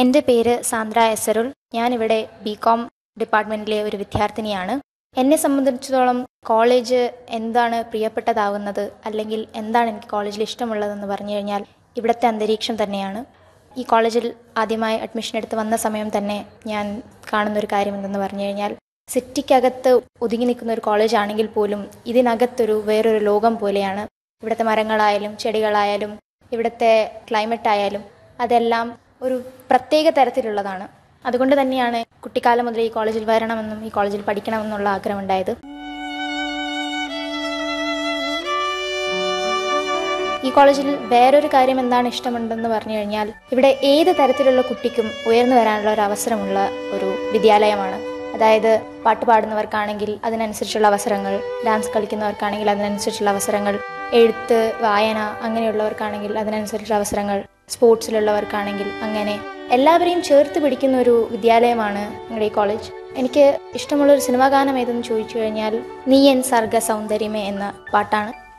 എൻ്റെ പേര് സാന്ദ്ര എസറുൽ ഞാനിവിടെ ബി കോം ഡിപ്പാർട്ട്മെൻറ്റിലെ ഒരു വിദ്യാർത്ഥിനിയാണ് എന്നെ സംബന്ധിച്ചിടത്തോളം കോളേജ് എന്താണ് പ്രിയപ്പെട്ടതാവുന്നത് അല്ലെങ്കിൽ എന്താണ് എനിക്ക് കോളേജിൽ ഇഷ്ടമുള്ളതെന്ന് പറഞ്ഞു കഴിഞ്ഞാൽ ഇവിടുത്തെ അന്തരീക്ഷം തന്നെയാണ് ഈ കോളേജിൽ ആദ്യമായി അഡ്മിഷൻ എടുത്ത് വന്ന സമയം തന്നെ ഞാൻ കാണുന്ന ഒരു കാര്യം എന്തെന്ന് പറഞ്ഞു കഴിഞ്ഞാൽ സിറ്റിക്കകത്ത് ഒതുങ്ങി നിൽക്കുന്ന ഒരു കോളേജ് ആണെങ്കിൽ പോലും ഇതിനകത്തൊരു വേറൊരു ലോകം പോലെയാണ് ഇവിടുത്തെ മരങ്ങളായാലും ചെടികളായാലും ഇവിടുത്തെ ക്ലൈമറ്റ് ആയാലും അതെല്ലാം ഒരു പ്രത്യേക തരത്തിലുള്ളതാണ് അതുകൊണ്ട് തന്നെയാണ് കുട്ടിക്കാലം മുതൽ ഈ കോളേജിൽ വരണമെന്നും ഈ കോളേജിൽ പഠിക്കണമെന്നുള്ള ആഗ്രഹമുണ്ടായത് ഈ കോളേജിൽ വേറൊരു കാര്യം എന്താണ് ഇഷ്ടമുണ്ടെന്ന് പറഞ്ഞു കഴിഞ്ഞാൽ ഇവിടെ ഏത് തരത്തിലുള്ള കുട്ടിക്കും ഉയർന്നു വരാനുള്ള ഒരു അവസരമുള്ള ഒരു വിദ്യാലയമാണ് അതായത് പാട്ട് പാടുന്നവർക്കാണെങ്കിൽ അതിനനുസരിച്ചുള്ള അവസരങ്ങൾ ഡാൻസ് കളിക്കുന്നവർക്കാണെങ്കിൽ അതിനനുസരിച്ചുള്ള അവസരങ്ങൾ എഴുത്ത് വായന അങ്ങനെയുള്ളവർക്കാണെങ്കിൽ അതിനനുസരിച്ചുള്ള അവസരങ്ങൾ സ്പോർട്സിലുള്ളവർക്കാണെങ്കിൽ അങ്ങനെ എല്ലാവരെയും ചേർത്ത് പിടിക്കുന്ന ഒരു വിദ്യാലയമാണ് ഞങ്ങളുടെ ഈ കോളേജ് എനിക്ക് ഇഷ്ടമുള്ള ഒരു സിനിമാ ഗാനം ഏതെന്ന് ചോദിച്ചു കഴിഞ്ഞാൽ നീ എൻ സർഗ സൗന്ദര്യമേ എന്ന പാട്ടാണ്